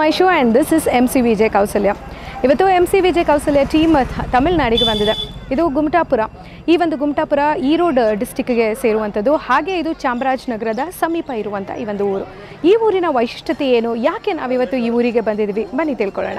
My show and this is M C Vijay Kausalya ಇವತ್ತು M C Vijay Kausalya team ತಮಿಳುನಾಡಿಗೆ ಬಂದಿದೆ ಇದು ಗುಮ್ಟಾಪುರ ಈ ಒಂದು ಗುಮ್ಟಾಪುರ ಈರೋಡ್ ಡಿಸ್ಟಿಕ್ಗೆ ಸೇರುವಂಥದ್ದು ಹಾಗೆ ಇದು ಚಾಮರಾಜನಗರದ ಸಮೀಪ ಇರುವಂಥ ಈ ಒಂದು ಊರು ಈ ಊರಿನ ವೈಶಿಷ್ಟ್ಯತೆ ಏನು ಯಾಕೆ ನಾವಿವತ್ತು ಈ ಊರಿಗೆ ಬಂದಿದ್ವಿ ಬನ್ನಿ ತಿಳ್ಕೊಳ್ಳೋಣ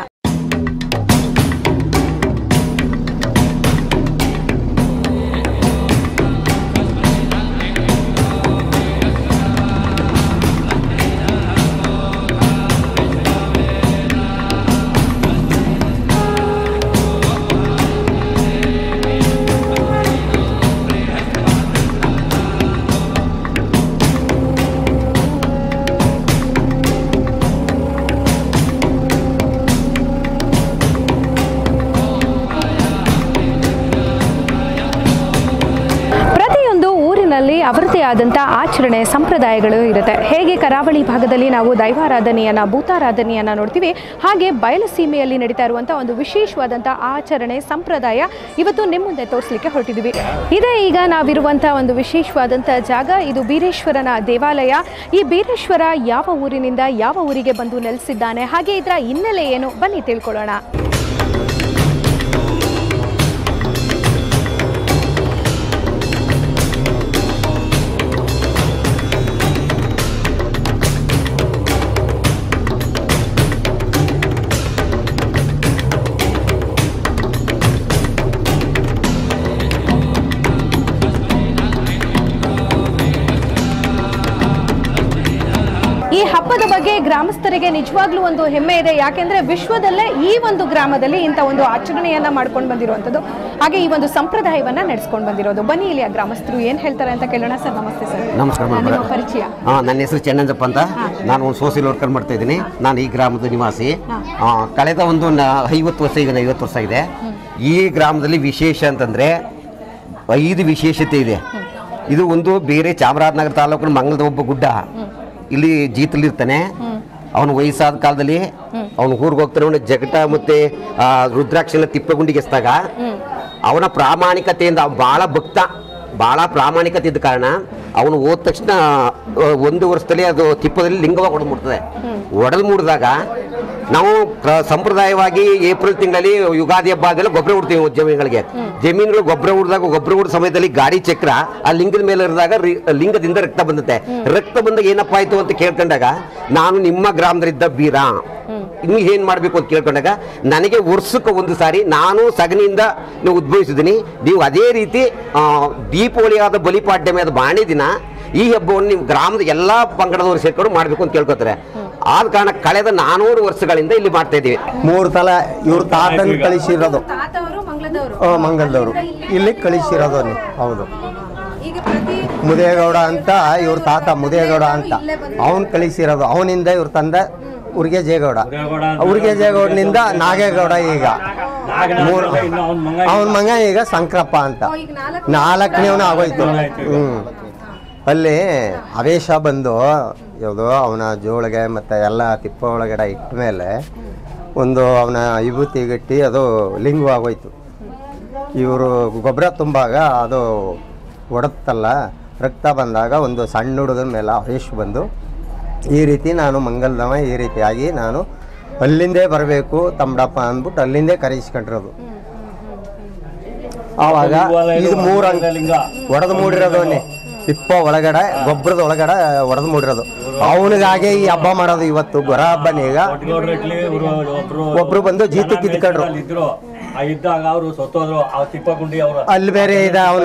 ಪ್ರತಿಯೊಂದು ಊರಿನಲ್ಲಿ ಅವರದೇ ಆದಂಥ ಆಚರಣೆ ಸಂಪ್ರದಾಯಗಳು ಇರುತ್ತೆ ಹೇಗೆ ಕರಾವಳಿ ಭಾಗದಲ್ಲಿ ನಾವು ದೈವಾರಾಧನೆಯನ್ನು ಭೂತಾರಾಧನೆಯನ್ನು ನೋಡ್ತೀವಿ ಹಾಗೆ ಬಯಲು ಸೀಮೆಯಲ್ಲಿ ನಡೀತಾ ಇರುವಂಥ ಒಂದು ವಿಶೇಷವಾದಂಥ ಆಚರಣೆ ಸಂಪ್ರದಾಯ ಇವತ್ತು ನಿಮ್ಮ ಮುಂದೆ ತೋರಿಸಲಿಕ್ಕೆ ಹೊರಟಿದ್ದೀವಿ ಇದೇ ಈಗ ನಾವಿರುವಂಥ ಒಂದು ವಿಶೇಷವಾದಂಥ ಜಾಗ ಇದು ಬೀರೇಶ್ವರನ ದೇವಾಲಯ ಈ ಬೀರೇಶ್ವರ ಯಾವ ಊರಿನಿಂದ ಯಾವ ಊರಿಗೆ ಬಂದು ನೆಲೆಸಿದ್ದಾನೆ ಹಾಗೆ ಇದರ ಹಿನ್ನೆಲೆ ಏನು ಬನ್ನಿ ತಿಳ್ಕೊಳ್ಳೋಣ ಈ ಹಬ್ಬದ ಬಗ್ಗೆ ಗ್ರಾಮಸ್ಥರಿಗೆ ನಿಜವಾಗ್ಲೂ ಒಂದು ಹೆಮ್ಮೆ ಇದೆ ಯಾಕೆಂದ್ರೆ ವಿಶ್ವದಲ್ಲೇ ಈ ಒಂದು ಗ್ರಾಮದಲ್ಲಿ ಇಂಥ ಒಂದು ಆಚರಣೆಯನ್ನ ಮಾಡ್ಕೊಂಡು ಬಂದಿರುವಂಥದ್ದು ಹಾಗೆ ಈ ಒಂದು ಸಂಪ್ರದಾಯವನ್ನ ನಡೆಸ್ಕೊಂಡು ಬಂದಿರೋದು ಬನ್ನಿ ಇಲ್ಲಿ ಆ ಗ್ರಾಮಸ್ಥರು ಏನ್ ಹೇಳ್ತಾರೆ ಅಂತ ಕೇಳೋಣ ಸರ್ ನಮಸ್ತೆ ಸರ್ ನಮಸ್ಕಾರ ಮೇಡಮ್ ನಿಮ್ಮ ಪರಿಚಯ ಹಾಂ ನನ್ನ ಹೆಸರು ಚೆನ್ನಂಜಪ್ಪ ಅಂತ ನಾನು ಒಂದು ಸೋಷಿಯಲ್ ವರ್ಕರ್ ಮಾಡ್ತಾ ಇದ್ದೀನಿ ನಾನು ಈ ಗ್ರಾಮದ ನಿವಾಸಿ ಆ, ಕಳೆದ ಒಂದು ನ- ಐವತ್ತು ವರ್ಷ ಈಗ ಐವತ್ತು ವರ್ಷ ಇದೆ ಈ ಗ್ರಾಮದಲ್ಲಿ ವಿಶೇಷ ಅಂತಂದರೆ ಐದು ವಿಶೇಷತೆ ಇದೆ ಇದು ಒಂದು ಬೇರೆ ಚಾಮರಾಜನಗರ ತಾಲೂಕಿನ ಮಂಗಲದ ಒಬ್ಬ ಗುಡ್ಡ ಇಲ್ಲಿ ಜೀತಲಿರ್ತಾನೆ ಅವನು ವಯಸ್ಸಾದ ಕಾಲದಲ್ಲಿ ಅವನು ಊರಿಗೆ ಹೋಗ್ತಾನೆ ಅವನು ಜಗಟ ಮತ್ತೆ ಆ, ರುದ್ರಾಕ್ಷನ ತಿಪ್ಪಗುಂಡಿಗೆ ಎಸ್ದಾಗ ಅವನ ಪ್ರಾಮಾಣಿಕತೆಯಿಂದ ಅವ್ನು ಭಾಳ ಭಕ್ತ ಭಾಳ ಪ್ರಾಮಾಣಿಕತೆ ಇದ್ದ ಕಾರಣ ಅವನು ಹೋದ ತಕ್ಷಣ ಆ, ಒಂದು ವರ್ಷದಲ್ಲಿ ಅದು ತಿಪ್ಪದಲ್ಲಿ ಲಿಂಗವಾಗಿ ಒಡೆದು ಮುಡ್ತದೆ ಒಡೆದು ಮುಡಿದಾಗ ನಾವು ಪ್ರ- ಸಂಪ್ರದಾಯವಾಗಿ ಏಪ್ರಿಲ್ ತಿಂಗಳಲ್ಲಿ ಯುಗಾದಿ ಹಬ್ಬ ಆದೆಲ್ಲ ಗೊಬ್ಬರ ಉಡ್ತೀವಿ ಜಮೀನುಗಳಿಗೆ ಜಮೀನುಗಳು ಗೊಬ್ಬರ ಉಡ್ದಾಗ ಗೊಬ್ಬರ ಉಡ ಸಮಯದಲ್ಲಿ ಗಾಡಿ ಚಕ್ರ ಆ ಲಿಂಗದ ಮೇಲೆ ಇರಿದಾಗ ರಿ- ಲಿಂಗದಿಂದ ರಕ್ತ ಬಂದುತ್ತೆ ರಕ್ತ ಬಂದಾಗ ಏನಪ್ಪ ಆಯ್ತು ಅಂತ ಕೇಳ್ಕೊಂಡಾಗ ನಾನು ನಿಮ್ಮ ಗ್ರಾಮದಲ್ಲಿದ್ದ ಬೀರ ಇನ್ನು ಏನ್ ಮಾಡಬೇಕು ಅಂತ ಕೇಳ್ಕೊಂಡಾಗ ನನಗೆ ವರ್ಷಕ್ಕೆ ಒಂದು ಸಾರಿ ನಾನು ಸಗಣಿಯಿಂದ ನೀವು ಉದ್ಭವಿಸಿದ್ದೀನಿ ನೀವು ಅದೇ ರೀತಿ ಆ, ದೀಪಾವಳಿ ಆದ ಬಲಿಪಾಡ್ಯಮೆ ಬಾಣಿ ದಿನ ಈ ಹಬ್ಬವನ್ನು ನೀವು ಗ್ರಾಮದ ಎಲ್ಲಾ ಪಂಗಡದವರು ಸೇರ್ಕೊಂಡು ಮಾಡಬೇಕು ಅಂತ ಕೇಳ್ಕೊತಾರೆ ಆದ ಕಾರಣ ಕಳೆದ ನಾನೂರು ವರ್ಷಗಳಿಂದ ಇಲ್ಲಿ ಮಾಡ್ತಾ ಇದ್ದೀವಿ ಮೂರು ತಲ ಇವ್ರ ತಾತನ ಕಳಿಸಿರೋದು ಆ, ಮಂಗಲದವರು ಇಲ್ಲಿ ಕಳಿಸಿರೋದು ನೀವು ಹೌದು ಮುದೇಗೌಡ ಅಂತ ಇವ್ರ ತಾತ ಮುದೇಗೌಡ ಅಂತ ಅವನ್ ಕಳಿಸಿರೋದು ಅವನಿಂದ ಇವ್ರ ತಂದ ಉರ್ಗೆ ಜೇಗೌಡ ಉರ್ಗೆ ಜೇಗೌಡನಿಂದ ನಾಗೇಗೌಡ ಈಗ ಮೂರು ಅವನ ಮಗ ಈಗ ಸಂಕ್ರಪ್ಪ ಅಂತ ನಾಲ್ಕನೇವನ ಆಗೋಯ್ತು ಹ್ಮ್ ಅಲ್ಲಿ ಆವೇಶ ಬಂದು ಯಾವುದು ಅವನ ಜೋಳಿಗೆ ಮತ್ತು ಎಲ್ಲ ತಿಪ್ಪ ಒಳಗಡೆ ಇಟ್ಟ ಮೇಲೆ ಒಂದು ಅವನ ವಿಭೂತಿ ಗಟ್ಟಿ ಅದು ಲಿಂಗವಾಗೋಯ್ತು ಇವರು ಗೊಬ್ಬರ ತುಂಬಾಗ ಅದು ಒಡತ್ತಲ್ಲ ರಕ್ತ ಬಂದಾಗ ಒಂದು ಸಣ್ಣ ಹುಡುಗನ ಮೇಲೆ ಆವೇಶ ಬಂದು ಈ ರೀತಿ ನಾನು ಮಂಗಲ್ದವ ಈ ರೀತಿಯಾಗಿ ನಾನು ಅಲ್ಲಿಂದೇ ಬರಬೇಕು ತಮ್ಮಡಪ್ಪ ಅಂದ್ಬಿಟ್ಟು ಅಲ್ಲಿಂದೇ ಕರೆಸ್ಕೊಂಡಿರೋದು ಆವಾಗ ಇದು ಮೂರು ಒಡೆದು ಮೂಡಿರೋದು ತಿಪ್ಪ ಒಳಗಡೆ ಗೊಬ್ಬರದ ಒಳಗಡೆ ಒಡೆದು ಮೂಡಿರೋದು ಅವನಿಗಾಗೆ ಈ ಹಬ್ಬ ಮಾಡೋದು ಇವತ್ತು ಗೊರ ಹಬ್ಬನೇ ಈಗ ಒಬ್ರು ಬಂದು ಜೀತಕ್ಕೆ ಇದ್ಕೊಂಡ್ರು ಇದ್ರು ಆ ಇದ್ದಾಗ ಅವರು ಸತ್ತೋದ್ರು ಆ ತಿಪ್ಪಗುಂಡಿ ಅವರು ಅಲ್ಲಿ ಬೇರೆ ಇದೆ ಅವನ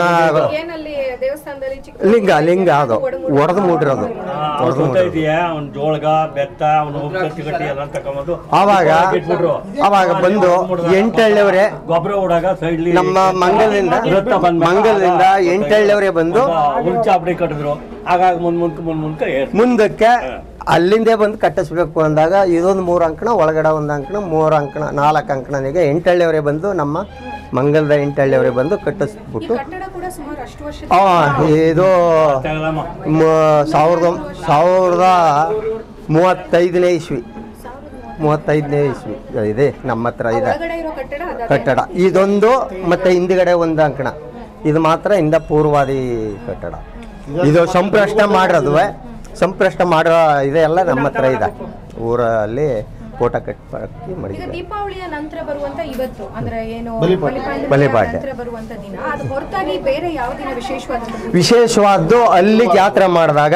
ಲಿಂಗ ಲಿಂಗ ಅದು ಒಡೆದು ಮೂಡಿರೋದು ಒಡೆದು ಮೂಡಿರೋದು ಇದೆಯಾ ಅವ್ನ ಜೋಳಗ ಬೆತ್ತ ಅವನು ಉಪ್ಪತ್ತಿ ಗಟ್ಟಿ ಎಲ್ಲ ತಕೊಂಬಂದು ಆವಾಗ ಇಟ್ಬಿಟ್ರು ಅವಾಗ ಬಂದು ಎಂಟಳ್ಳಿಯವರೇ ಗೊಬ್ಬರ ಹೊಡಾಗ ಸೈಡ್ಲಿ ನಮ್ಮ ಮಂಗಲದಿಂದ ರಕ್ತ ಬಂದ್ ಮಂಗಲದಿಂದ ಎಂಟಳ್ಳಿಯವರೇ ಬಂದು ಹುಂಚಾಪಡಿ ಕಟ್ಟಿದ್ರು ಹಾಗಾಗಿ ಮುಂದ್ ಮುಂದ್ಕ ಮುಂದ್ ಮುಂದ್ಕ ಏರ್ಸ್- ಮುಂದಕ್ಕೆ ಅಲ್ಲಿಂದೇ ಬಂದು ಕಟ್ಟಿಸ್ಬೇಕು ಅಂದಾಗ ಇದೊಂದು ಮೂರು ಅಂಕಣ ಒಳಗಡೆ ಒಂದು ಅಂಕಣ ಮೂರು ಅಂಕಣ ನಾಲ್ಕು ಅಂಕಣನಿಗೆ ಎಂಟಳ್ಳಿಯವರೇ ಬಂದು ನಮ್ಮ ಮಂಗಲದ ಎಂಟಳ್ಳಿಯವರೇ ಬಂದು ಕಟ್ಟಿಸ್ಬಿಟ್ಟು ಆ, ಇದು ತಗೊಳಮ್ಮ. ಮ- ಸಾವಿರದ ಸಾವಿರದ ಮೂವತ್ತೈದನೇ ಇಸ್ವಿ ಮೂವತ್ತೈದನೇ ಇಸ್ವಿ ಇದೆ ನಮ್ಮ ಹತ್ರ ಇದೆ ಕಟ್ಟಡ ಇದೊಂದು ಮತ್ತೆ ಹಿಂದ್ಗಡೆ ಒಂದು ಅಂಕಣ ಇದು ಮಾತ್ರ ಇಂದ ಪೂರ್ವಾದಿ ಕಟ್ಟಡ ಇದು ಸಂಪ್ರಷ್ಟ ಮಾಡಿರೋದು ಸಂಪ್ರಷ್ಟ ಮಾಡೋ ಇದೆಲ್ಲ ನಮ್ಮ ಹತ್ರ ಇದೆ ಊರಲ್ಲಿ ಫೋಟೋ ಕಟ್ ಹಾಕಿ ಈಗ ಮಾಡಿದ್ವಿ ದೀಪಾವಳಿಯ ನಂತರ ಬರುವಂತ ಇವತ್ತು ಅಂದ್ರೆ ಏನು ಬಲಿಪಾಡ್ಯ. ಬಲಿಪಾಡ್ಯದ ಬಲಿಪಾಡ್ಯ. ನಂತರ ಬರುವಂತ ದಿನ ಅದು ಹೊರತಾಗಿ ಬೇರೆ ಯಾವ ದಿನ ವಿಶೇಷವಾದಂತ ಪೂಜೆ? ವಿಶೇಷವಾದ್ದು ಅಲ್ಲಿ ಜಾತ್ರೆ ಮಾಡಿದಾಗ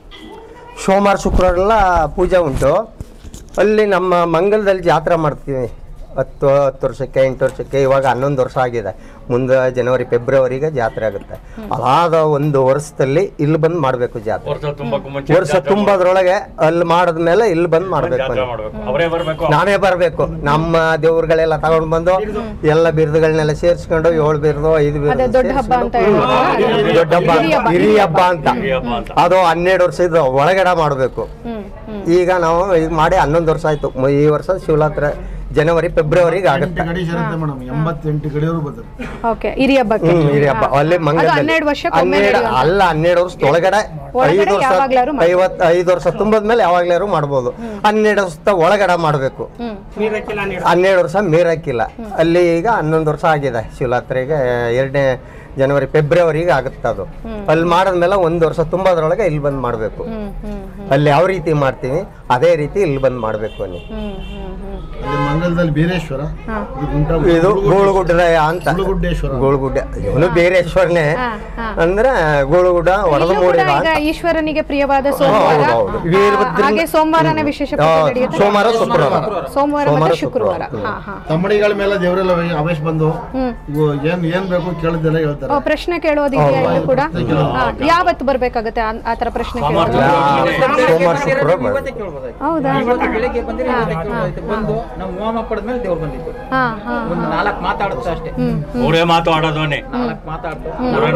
ಸೋಮವಾರ ಶುಕ್ರವಾರೆಲ್ಲ ಪೂಜೆ ಉಂಟು ಅಲ್ಲಿ ನಮ್ಮ ಮಂಗಲದಲ್ಲಿ ಜಾತ್ರೆ ಮಾಡ್ತೀವಿ ಹತ್ತು ಹತ್ತು ವರ್ಷಕ್ಕೆ ಎಂಟು ವರ್ಷಕ್ಕೆ ಇವಾಗ ಹನ್ನೊಂದು ವರ್ಷ ಆಗಿದೆ ಮುಂದೆ ಜನವರಿ ಫೆಬ್ರವರಿಗೆ ಜಾತ್ರೆ ಆಗುತ್ತೆ ಅದಾದ ಒಂದು ವರ್ಷದಲ್ಲಿ ಇಲ್ಲಿ ಬಂದು ಮಾಡಬೇಕು ಜಾತ್ರೆ ವರ್ಷ ತುಂಬಕ್ಕೂ ಮುಂಚೆ ವರ್ಷ ತುಂಬದ್ರೊಳಗೆ ಅಲ್ಲಿ ಮಾಡಿದ್ಮೇಲೆ ಇಲ್ಲಿ ಬಂದು ಮಾಡಬೇಕು ಜಾತ್ರೆ ಮಾಡ್ಬೇಕು ಅವರೇ ಬರ್ಬೇಕು ನಾವೇ ಬರಬೇಕು ನಮ್ಮ ದೇವ್ರುಗಳೆಲ್ಲ ತಗೊಂಡು ಬಂದು ಎಲ್ಲ ಬಿರುದುಗಳನ್ನೆಲ್ಲ ಸೇರಿಸ್ಕೊಂಡು ಏಳು ಬಿರುದು ಐದು ಅದೇ ಬಿರುದು ದೊಡ್ಡ ಹಬ್ಬ ಅಂತ ಸೇರ್ಸ್ಕೊಂಡು- ಹೇಳ್ತಾರೆ. ಹ್ಮ್, ದೊಡ್ಡ ಹಬ್ಬ ಹಿರಿಯ ಹಬ್ಬ. ಹಿರಿಯ ಹಬ್ಬ ಅಂತ ಹಿರಿಯ ಹಬ್ಬ ಅಂತ. ಅದು ಹನ್ನೆರಡು ವರ್ಷದ ಒಳಗಡೆ ಮಾಡಬೇಕು ಹ್ಮ್ ಹ್ಮ್ ಈಗ ನಾವು ಈಗ ಮಾಡಿ ಹನ್ನೊಂದು ವರ್ಷ ಆಯ್ತು ಮ- ಈ ವರ್ಷ ಶಿವರಾತ್ರಿ ಜನವರಿ ಫೆಬ್ರವರಿಗೆ ಆಗುತ್ತೆ ಗಡಿ ಸೇರುತ್ತೆ ಮೇಡಮ್ ಎಂಬತ್ತೆಂಟು ಗಡಿಯವರು ಬರ್ತಾರೆ ಓಕೆ ಹಿರಿಯ ಹಬ್ಬಕ್ಕೆ ಹ್ಮ್ ಹಿರಿಯ ಹಬ್ಬ ಅಲ್ಲಿ ಅದು ಮಂಗಲದಲ್ಲಿ ಹನ್ನೆರಡು ವರ್ಷಕ್ಕೊಮ್ಮೆ ಹನ್ನೆರಡು ನಡೆಯುವಂಥದ್ದು. ಅಲ್ಲ ಹನ್ನೆರಡು ವರ್ಷದ ಒಳಗಡೆ ಒಳಗಡೆ ಐದು ವರ್ಷ ಯಾವಾಗ್ಲಾದ್ರೂ ಮಾಡ್ಬೋದು. ಐವತ್ ಐದು ವರ್ಷ ತುಂಬದ್ಮೇಲೆ ಯಾವಾಗ್ಲಾರು ಮಾಡ್ಬೋದು ಹನ್ನೆರಡು ವರ್ಷದ ಒಳಗಡೆ ಮಾಡಬೇಕು ಹ್ಮ್ ಹನ್ನೆರಡು ವರ್ಷ ಮೀರಾಕಿಲ್ಲ ಅಲ್ಲಿ ಈಗ ಹನ್ನೊಂದು ವರ್ಷ ಆಗಿದೆ ಶಿವರಾತ್ರಿಗೆ ಎರಡನೇ ಜನವರಿ ಫೆಬ್ರವರಿಗೆ ಆಗುತ್ತೆ ಅದು ಅಲ್ಲಿ ಮಾಡಿದ್ಮೇಲೆ ಒಂದು ವರ್ಷ ತುಂಬೋದ್ರೊಳಗೆ ಇಲ್ಲಿ ಬಂದು ಮಾಡಬೇಕು ಹ್ಮ್ ಹ್ಮ್ ಅಲ್ಲಿ ಯಾವ ರೀತಿ ಮಾಡ್ತೀವಿ ಅದೇ ರೀತಿ ಇಲ್ಲಿ ಬಂದು ಮಾಡಬೇಕು ಅಲ್ಲಿ ಹ್ಮ್ ಹ್ಮ್ ಹ್ಮ್ ಅಲ್ಲಿ ಮಂಗಲದಲ್ಲಿ ಬೀರೇಶ್ವರ ಇದು ಗುಂಟ ಇದು ಗೋಳುಗುಡ್ಡರಾಯ ಅಂತ ಗುಳುಗುಡ್ಡೇಶ್ವರ ಗೋಳುಗುಡ್ಡ ಇವನು ಬೇರೇಶ್ವರನೇ ಹಾ, ಹಾ. ಅಂದ್ರೆ ಗೋಳುಗುಡ್ಡ ಒಡೆದು ಇಲ್ಲೂ ಕೂಡ ಮೂಡಿದ ಈಗ ಈಶ್ವರನಿಗೆ ಪ್ರಿಯವಾದ ಸೋಮವಾರ ಹೌದು, ಹೌದು. ಆ, ವೀರಭದ್ರನ- ಹಾಗೆ ಸೋಮವಾರನೇ ವಿಶೇಷ ಪೂಜೆ ಹೌದು, ನಡೆಯುತ್ತೆ ಸೋಮವಾರ ಶುಕ್ರವಾರ ಸೋಮವಾರ ಸೋಮವಾರ, ಮತ್ತೆ ಶುಕ್ರವಾರ ಶುಕ್ರವಾರ. ಹಾ ಹಾ ತಮ್ಮಡಿಗಳ ಮೇಲೆ ದೇವರೆಲ್ಲ ಆವೇಶ ಬಂದು ಹ್ಮ್. ಇವು ಏನ್ ಏನ್ ಬೇಕು ಕೇಳಿದ್ದೆಲ್ಲ ಹೇಳ್ತಾರೆ ಓ, ಪ್ರಶ್ನೆ ಕೇಳೋದಿದೆಯಾ ಇಲ್ಲೂ ಕೂಡ ಹಾ, ಯಾವತ್ತು ಬರ್ಬೇಕಾಗತ್ತೆ ಆ- ಆ ತರ ಪ್ರಶ್ನೆ ಕೇಳೋದು ಸೋಮವಾರ ಶುಕ್ರವಾರ ಹೌದಾ ಬೆಳಿಗ್ಗೆ ಬಂದಿರಿ ಇವತ್ತೇ ಕೇಳ್ಬೋದಾಯ್ತು. ಬಂದು ನಾವು ಹೋಮ ಪಡೆದ್ಮೇಲೆ ದೇವ್ರು ಬಂದಿತ್ತು ಹಾ ಹಾ ಒಂದು ನಾಲ್ಕು ಮಾತಾಡುತ್ತೆ ಅಷ್ಟೇ ಹ್ಮ್ ಅವರೇ ಮಾತಾಡೋದೋನೆ ನಾಲ್ಕು ಮಾತಾಡ್ತು ಅವರೇ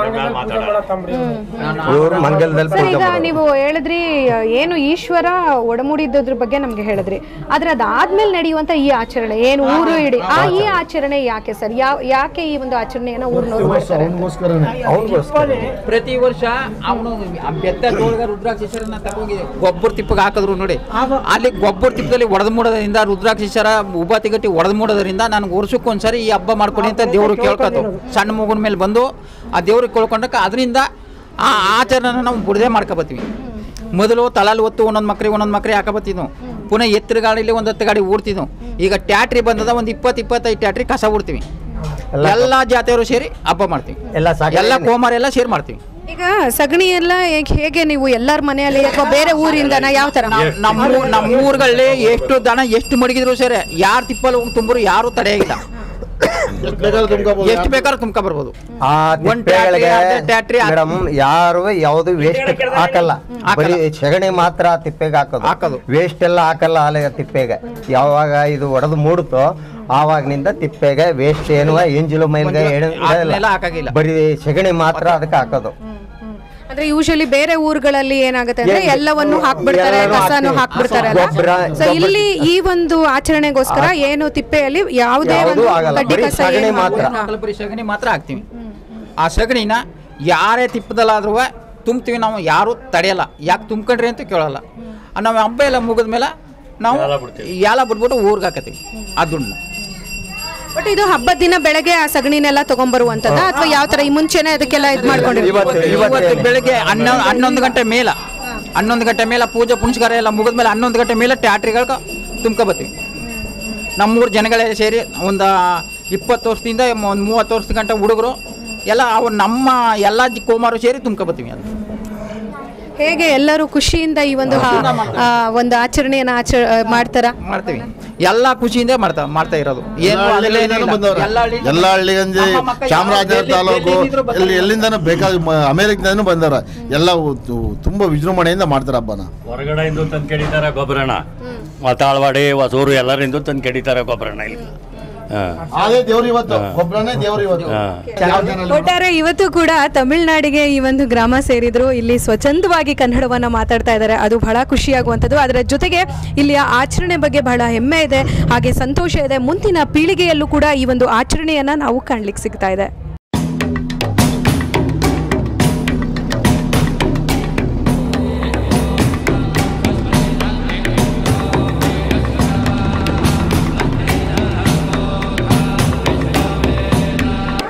ಮಾತಾಡೋದು ಇವ್ರು ಮಂಗಲದಲ್ಲಿ ಸರ್ ಪೂಜೆ ಈಗ ಮಾಡೋದು. ನೀವು ಹೇಳಿದ್ರಿ ಏನು ಈಶ್ವರ ಒಡಮೂಡಿದ್ದದ್ರ ಬಗ್ಗೆ ನಮ್ಗೆ ಹೇಳಿದ್ರಿ ಆದ್ರೆ ಅದಾದ್ಮೇಲೆ ನಡೆಯುವಂತ ಈ ಆಚರಣೆ ಏನು ಊರು ಇಡಿ ಆ ಈ ಆಚರಣೆ ಯಾಕೆ ಸರ್ ಯಾವ ಯಾಕೆ ಈ ಒಂದು ಆಚರಣೆಯನ್ನ ಊರಿನವ್ರು ಮಾಡ್ತಾರೆ ಅವನಿಗೋಸ್ಕರನೇ ಅವ್ನಿಗೋಸ್ಕರ ಪ್ರತಿ ವರ್ಷ ಅವನು ಬೆತ್ತ ತೋಳ್ಗ ರುದ್ರಾಕ್ಷೇಶ್ವರನ ತಗೊಂಡಿ ಗೊಬ್ಬರ ತಿಪ್ಪಗೆ ಹಾಕಿದ್ರು ನೋಡಿ ಅಲ್ಲಿ ಗೊಬ್ಬರ ತಿಪ್ಪದಲ್ಲಿ ಒಡೆದು ಮೂಡೋದ್ರಿಂದ ರುದ್ರಾಕ್ಷೇಶ್ವರ ಉಬಾತಿ ಗಟ್ಟಿ ಒಡೆದು ಮೂಡೋದ್ರಿಂದ ನನಗೆ ವರ್ಷಕ್ಕೊಂದ್ಸರಿ ಈ ಹಬ್ಬ ಮಾಡ್ಕೊಡಿ ಅಂತ ದೇವ್ರು ಕೇಳ್ಕೊತು ಸಣ್ಣ ಮಗುನ ಮೇಲೆ ಬಂದು ಆ ದೇವ್ರಿಗೆ ಕೇಳ್ಕೊಂಡಕ್ಕ ಅದರಿಂದ ಆ ಆಚರಣೆನ ನಾವು ಬುಡದೆ ಮಾಡ್ಕೊಬತ್ತೀವಿ ಮೊದಲು ತಲಾಲ್ ಒತ್ತು ಒಂದೊಂದು ಮಕ್ರಿಗೆ ಒಂದೊಂದು ಮಕ್ರಿ ಹಾಕಬತ್ತಿದ್ವು ಪುನಃ ಎತ್ತರ ಗಾಡಿಲಿ ಒಂದು ಹತ್ತು ಗಾಡಿ ಊಡ್ತಿದ್ವು ಈಗ ಟ್ಯಾಟ್ರಿ ಬಂದದ ಒಂದು ಇಪ್ಪತ್ತು ಇಪ್ಪತ್ತೈದು ಟ್ಯಾಟ್ರಿ ಕಸ ಊಡ್ತೀವಿ ಎಲ್ಲ ಜಾತಿಯವರು ಸೇರಿ ಹಬ್ಬ ಮಾಡ್ತೀವಿ ಎಲ್ಲ ಸಾಕು ಎಲ್ಲ ಕೋಮಾರೆಲ್ಲ ಸೇರಿ ಮಾಡ್ತೀವಿ ಈಗ ಸಗಣಿ ಎಲ್ಲ ಹೇಗ್- ಹೇಗೆ ನೀವು ಎಲ್ಲರ ಮನೆಯಲ್ಲಿ ಅಥವಾ ಬೇರೆ ಊರಿಂದನ ಯಾವ ತರ ನಮ್ಮ ನಮ್ಮ ಊರುಗಳಲ್ಲಿ ಎಷ್ಟು ದನ ಎಷ್ಟು ಮಡಗಿದ್ರು ಸರಿ ಯಾರು ತಿಪ್ಪಲ್ಲಿ ಹೋಗಿ ತುಂಬರು ಯಾರು ತಡೆಯಾಗಿಲ್ಲ ಎಷ್ಟು ಬೇಕಾದ್ರೂ ತುಂಬ್ಕೋಬಹುದು ಎಷ್ಟು ಬೇಕಾದ್ರೂ ತುಂಬ್ಕೊ ಬರ್ಬೋದು ಆ ಒಂದ್ ತಿಪ್ಪೆಗಳಿಗೆ ಟ್ಯಾಟ್ರಿ, ಅರ್ಧ ಟ್ಯಾಟ್ರಿ ಹಾಕ್- ಮೇಡಮ್ ಯಾರು ಯಾವುದು ವೇಸ್ಟ್ ಹಾಕಲ್ಲ ಬರೀ ಸಗಣಿ ಮಾತ್ರ ತಿಪ್ಪೆಗೆ ಹಾಕೋದು ಹಾಕೋದು. ವೇಸ್ಟ್ ಎಲ್ಲ ಹಾಕಲ್ಲ ಅಲ್ಲಿ ತಿಪ್ಪೆಗೆ ಯಾವಾಗ ಇದು ಒಡೆದು ಮೂಡುತ್ತೋ ಆವಾಗ್ನಿಂದ ತಿಪ್ಪೆಗೆ ವೇಸ್ಟ್ ಏನು ಎಂಜಿಲು ಮೈಲ್ಗೆ ಏನು ಅದನ್ನೆಲ್ಲ ಇಲ್ಲ. ಹಾಕಾಗಿಲ್ಲ. ಬರೀ ಸಗಣಿ ಮಾತ್ರ ಅದಕ್ಕೆ ಹಾಕೋದು ಅಂದ್ರೆ ಯೂಶಲಿ ಬೇರೆ ಊರುಗಳಲ್ಲಿ ಏನಾಗುತ್ತೆ ಅಂದ್ರೆ ಏನ್- ಎಲ್ಲವನ್ನು ಹಾಕ್ಬಿಡ್ತಾರೆ ಎಲ್ಲನೂ ಕಸನು ಹಾಕ್ತೀವಿ. ಹಾಕ್ಬಿಡ್ತಾರಲ್ಲ ಗೊಬ್ರ- ಸೊ ಗೊಬ್ರ- ಇಲ್ಲಿ ಈ ಒಂದು ಆಚರಣೆಗೋಸ್ಕರ ಏನು ತಿಪ್ಪೆಯಲ್ಲಿ ಯಾವುದೇ ಯಾವುದೂ ಒಂದು ಆಗಲ್ಲ. ಕಡ್ಡಿ ಬರೀ ಕಸ ಸಗಣಿ ಏನು ಮಾತ್ರ. ಹಾಕ್ಬಿಡಲ್ಲ. ಮಕ್ಕಳು ಬರೀ ಸಗಣಿ ಮಾತ್ರ ಹಾಕ್ತೀವಿ ಆ ಸಗಣಿನ ಯಾರೇ ತಿಪ್ಪದಲ್ಲಾದ್ರೂ ತುಂಬ್ತೀವಿ ನಾವು ಯಾರು ತಡೆಯಲ್ಲ ಯಾಕೆ ತುಂಬ್ಕೊಂಡ್ರಿ ಅಂತ ಕೇಳಲ್ಲ ಆ ನಾವು ಹಬ್ಬ ಎಲ್ಲ ಮುಗಿದ್ಮೇಲೆ ನಾವು ಯಾಲ ಬಿಡ್ತೀವಿ. ಯಾಲ ಬಿಟ್ಬಿಟ್ಟು ಊರ್ಗೆ ಹಾಕತ್ತೀವಿ ಆ ದುಡ್ಡನ್ನ ಬಟ್ ಇದು ಹಬ್ಬದ ದಿನ ಬೆಳಗ್ಗೆ ಆ ಸಗಣಿನೆಲ್ಲ ತಗೊಂಡ್ಬರುವಂತದ ಅಥವಾ ಯಾವ ತರ ಈ ಮುಂಚೆನೆ ಅದಕ್ಕೆಲ್ಲ ಇದು ಮಾಡ್ಕೊಂಡಿರ್ತೀವಿ ಇವತ್ತು ಇವತ್ತು ಇವತ್ತು ಬೆಳಿಗ್ಗೆ ಹನ್ನೊಂದು ಹನ್ನೊಂದು ಗಂಟೆ ಮೇಲ ಹನ್ನೊಂದು ಗಂಟೆ ಮೇಲೆ ಪೂಜೆ ಪುನಸ್ಕಾರ ಎಲ್ಲ ಮುಗಿದ್ಮೇಲೆ ಹನ್ನೊಂದು ಗಂಟೆ ಮೇಲೆ ಟ್ಯಾಟ್ರಿಗಳು ತುಂಬ್ಕೊಬತ್ತೀವಿ ನಮ್ಮೂರು ಜನಗಳೇ ಸೇರಿ ಒಂದು ಇಪ್ಪತ್ತು ವರ್ಷದಿಂದ ಒಂದು ಮೂವತ್ತು ವರ್ಷದ ಗಂಟೆ ಹುಡುಗರು ಎಲ್ಲ ಅವು ನಮ್ಮ ಎಲ್ಲ ಜಿ- ಕೋಮಾರು ಸೇರಿ ತುಂಬ್ಕೊಬತ್ತೀವಿ ಅದು ಹೇಗೆ ಎಲ್ಲರೂ ಖುಷಿಯಿಂದ ಈ ಒಂದು ಹಾ- ಆ, ಒಂದು ಆಚರಣೆಯನ್ನ ಆಚ ಮಾಡ್ತಾರ ಮಾಡ್ತೀವಿ ಎಲ್ಲ ಖುಷಿಯಿಂದ ಮಾಡ್ತಾ ಮಾಡ್ತಾ ಇರೋದು ಏನು ಎಲ್ಲ ಅದೆಲ್ಲ ಹಳ್ಳಿಗಳಿಂದನೂ ಏನಿಲ್ಲ. ಬಂದವ್ರೆ. ಎಲ್ಲ ಹಳ್ಳಿ- ಎಲ್ಲ ಹಳ್ಳಿಗಂಜಿ ನಮ್ಮ ಮಕ್ಕ ಚಾಮರಾಜನಗರ ಎಲ್ಲಿ- ತಾಲೂಕು ಎಲ್ಲಿಂದಿದ್ರು ಬರ್ತಾರೆ. ಎಲ್ಲಿ ಎಲ್ಲಿಂದನೂ ಬೇಕಾದ ಅಮೇರಿಕದಿಂದನೂ ಬಂದವ್ರ ಎಲ್ಲ ತು- ತುಂಬಾ ವಿಜೃಂಭಣೆಯಿಂದ ಮಾಡ್ತಾರೆ ಹಬ್ಬನ ಹೊರಗಡೆಯಿಂದ ತಂದು ಕೆಡಿತಾರೆ ಗೊಬ್ಬರನ ಮತಾಳ್ವಾಡಿ ಹೊಸೂರು ಎಲ್ಲರಿಂದ ತಂದು ಕೆಡಿತಾರೆ ಗೊಬ್ಬರನ ಇಲ್ಲಿ ಹಾಂ ಅದೇ ದೇವ್ರು ಇವತ್ತು ಗೊಬ್ಬರನೇ ದೇವ್ರು ಇವತ್ತು ಹಾಂ ಯಾವ ಜನ ಅಲ್ಲಿ ಒಟ್ಟಾರೆ ಇವತ್ತು ಕೂಡ ತಮಿಳ್ನಾಡಿಗೆ ಈ ಒಂದು ಗ್ರಾಮ ಸೇರಿದ್ರು ಇಲ್ಲಿ ಸ್ವಚ್ಛಂದವಾಗಿ ಕನ್ನಡವನ್ನ ಮಾತಾಡ್ತಾ ಇದ್ದಾರೆ ಅದು ಬಹಳ ಖುಷಿಯಾಗುವಂಥದ್ದು ಅದರ ಜೊತೆಗೆ ಇಲ್ಲಿಯ ಆಚರಣೆ ಬಗ್ಗೆ ಬಹಳ ಹೆಮ್ಮೆ ಇದೆ ಹಾಗೆ ಸಂತೋಷ ಇದೆ ಮುಂದಿನ ಪೀಳಿಗೆಯಲ್ಲೂ ಕೂಡ ಈ ಒಂದು ಆಚರಣೆಯನ್ನ ನಾವು ಕಾಣ್ಲಿಕ್ಕೆ ಸಿಗ್ತಾ ಇದೆ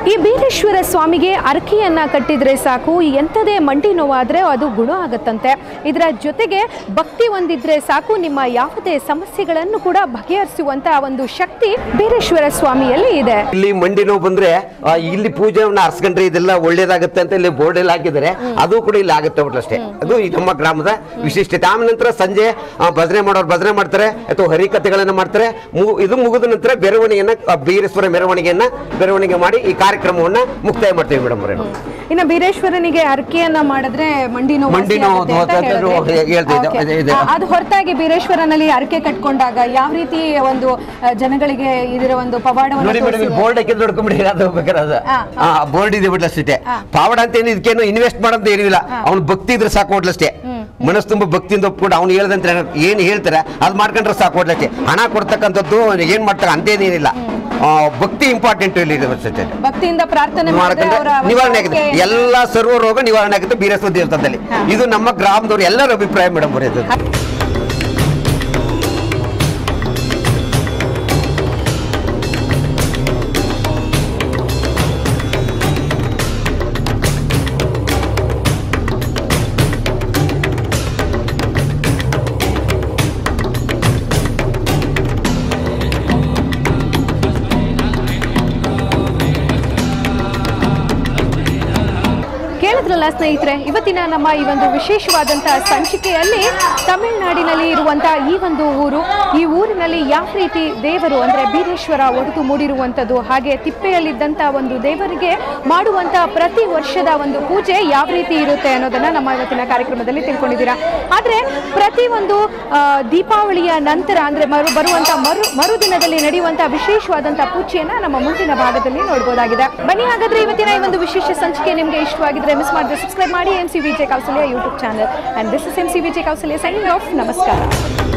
ಈ ಬೀರೇಶ್ವರ ಸ್ವಾಮಿಗೆ ಅರ್ಕೆಯನ್ನ ಕಟ್ಟಿದ್ರೆ ಸಾಕು ಎಂಥದೇ ಮಂಡಿ ನೋವಾದ್ರೆ ಅದು ಗುಣ ಆಗತ್ತಂತೆ ಇದರ ಜೊತೆಗೆ ಭಕ್ತಿ ಒಂದಿದ್ರೆ ಸಾಕು ನಿಮ್ಮ ಯಾವುದೇ ಸಮಸ್ಯೆಗಳನ್ನು ಕೂಡ ಬಗೆಹರಿಸುವಂತ ಒಂದು ಶಕ್ತಿ ಬೀರೇಶ್ವರ ಸ್ವಾಮಿಯಲ್ಲಿ ಇದೆ ಇಲ್ಲಿ ಮಂಡಿ ನೋವು ಬಂದ್ರೆ ಆ, ಇಲ್ಲಿ ಪೂಜೆಯನ್ನ ಅರ್ಸ್ಕೊಂಡ್ರೆ ಇದೆಲ್ಲ ಒಳ್ಳೇದಾಗುತ್ತೆ ಅಂತ ಇಲ್ಲಿ ಬೋರ್ಡ್ ಎಲ್ಲ ಹಾಕಿದ್ದಾರೆ ಅದು ಕೂಡ ಇಲ್ಲಿ ಆಗುತ್ತೆ ಒಟ್ಟು ಅಷ್ಟೇ ಅದು ಈ ನಮ್ಮ ಗ್ರಾಮದ ವಿಶಿಷ್ಟತೆ ಆಮೇಲೆ ನಂತರ ಸಂಜೆ ಆ, ಭಜನೆ ಮಾಡೋರು ಭಜನೆ ಮಾಡ್ತಾರೆ ಅಥವಾ ಹರಿಕಥೆಗಳನ್ನ ಮಾಡ್ತಾರೆ ಮು- ಇದು ಮುಗಿದ ನಂತರ ಮೆರವಣಿಗೆಯನ್ನ ಆ, ಬೀರೇಶ್ವರ ಮೆರವಣಿಗೆಯನ್ನ ಮೆರವಣಿಗೆ ಮಾಡಿ ಈ ಕಾರ್ಯಕ್ರಮವನ್ನ ಮುಕ್ತಾಯ ಮಾಡ್ತೀವಿ ಮೇಡಮ್ ಅವರೇ ಇನ್ನು ಬೀರೇಶ್ವರನಿಗೆ ಅರ್ಕೆಯನ್ನ ಮಾಡಿದ್ರೆ ಮಂಡಿ ನೋವು ಮಂಡಿ ವಾಸಿ ನೋವು ಆಗುತ್ತೆ ಅಂತ ಅದು ಹೇಳಿದ್ರಿ. ಹೇಳ್ತಾ ಇದ್ದೆ. Okay. ಅದೇ ಇದೆ. ಆ, ಅದು ಹೊರತಾಗಿ ಬೀರೇಶ್ವರನಲ್ಲಿ ಅರ್ಕೆ ಕಟ್ಕೊಂಡಾಗ ಯಾವ ರೀತಿ ಒಂದು ಆ, ಜನಗಳಿಗೆ ಇದರ ಒಂದು ಪವಾಡವನ್ನು ನೋಡಿ ಮೇಡಮ್ ತೋರಿಸಿದೆ? ಬೋರ್ಡ್ ಹಾಕಿದ್ರೆ ನೋಡ್ಕೊಂಬಿಡಿ ಅದು ಬೇಕಾದ್ರೆ ಅದು ಆ, ಬೋರ್ಡ್ ಇದೆ ಬಿಡ್ಲ ಅಷ್ಟೇ ಪಾವಡ ಅಂತ ಏನು ಇದಕ್ಕೇನು ಇನ್ವೆಸ್ಟ್ ಮಾಡೋದು ಏನಿಲ್ಲ ಅವ್ನು ಭಕ್ತಿ ಇದ್ರೆ ಸಾಕು ಹೋಟ್ಲ ಅಷ್ಟೇ ಮನಸ್ಸು ತುಂಬ ಭಕ್ತಿಯಿಂದ ಒಪ್ಕೊಂಡು ಅವ್ನು ಹೇಳ್ದಂತ ಏನ್ ಹೇಳ್ತಾರೆ ಅದು ಮಾಡ್ಕೊಂಡ್ರೆ ಸಾಕು ಹೋಟ್ಲ ಅಷ್ಟೇ ಹಣ ಕೊಡ್ತಕ್ಕಂಥದ್ದು ಏನ್ ಮಾಡ್ತಾರೆ ಅಂತೇನೇನಿಲ್ಲ ಆ, ಭಕ್ತಿ ಇಂಪಾರ್ಟೆಂಟ್ ಇಲ್ಲಿ ಇದೆ ಅಷ್ಟೇ ಭಕ್ತಿಯಿಂದ ಪ್ರಾರ್ಥನೆ ಮಾಡಿದ್ರೆ ಮಾಡ್ಕೊಂಡ್ರೆ ಅವರ ಒಂದು ನಿವಾರಣೆ ಆಗುತ್ತೆ ಆರೋಗ್ಯ- ಎಲ್ಲ ಸರ್ವ ರೋಗ ನಿವಾರಣೆ ಆಗುತ್ತೆ ಬೀರೇಶ್ವರ ದೇವಸ್ಥಾನದಲ್ಲಿ ಇದು ನಮ್ಮ ಗ್ರಾಮದವ್ರು ಎಲ್ಲರ ಅಭಿಪ್ರಾಯ ಮೇಡಮ್ ಅವರೇ ಇದು ಕೇಳಿದ್ರಲ್ಲ ಸ್ನೇಹಿತರೆ ಇವತ್ತಿನ ನಮ್ಮ ಈ ಒಂದು ವಿಶೇಷವಾದಂತಹ ಸಂಚಿಕೆಯಲ್ಲಿ ತಮಿಳುನಾಡಿನಲ್ಲಿ ಇರುವಂತಹ ಈ ಒಂದು ಊರು ಈ ಊರಿನಲ್ಲಿ ಯಾವ ರೀತಿ ದೇವರು ಅಂದ್ರೆ ಬೀರೇಶ್ವರ ಒಡೆದು ಮೂಡಿರುವಂಥದ್ದು ಹಾಗೆ ತಿಪ್ಪೆಯಲ್ಲಿದ್ದಂತಹ ಒಂದು ದೇವರಿಗೆ ಮಾಡುವಂತಹ ಪ್ರತಿ ವರ್ಷದ ಒಂದು ಪೂಜೆ ಯಾವ ರೀತಿ ಇರುತ್ತೆ ಅನ್ನೋದನ್ನ ನಮ್ಮ ಇವತ್ತಿನ ಕಾರ್ಯಕ್ರಮದಲ್ಲಿ ತಿಳ್ಕೊಂಡಿದ್ದೀರಾ ಆದ್ರೆ ಪ್ರತಿ ಒಂದು ಆ, ದೀಪಾವಳಿಯ ನಂತರ ಅಂದ್ರೆ ಮರು ಬರುವಂತ ಮರು ಮರುದಿನದಲ್ಲಿ ನಡೆಯುವಂತಹ ವಿಶೇಷವಾದಂತಹ ಪೂಜೆಯನ್ನ ನಮ್ಮ ಮುಂದಿನ ಭಾಗದಲ್ಲಿ ನೋಡಬಹುದಾಗಿದೆ ಬನ್ನಿ ಹಾಗಾದ್ರೆ ಇವತ್ತಿನ ಈ ಒಂದು ವಿಶೇಷ ಸಂಚಿಕೆ ನಿಮಗೆ ಇಷ್ಟವಾಗಿದ್ರೆ ಮಿಸ್ ಮಾಡಿದ್ರೆ ಸಬ್ಸ್ಕ್ರೈಬ್ ಮಾಡಿ M C Vijaya Kausalya YouTube channel and this is M C Vijaya Kausalya signing off ನಮಸ್ಕಾರ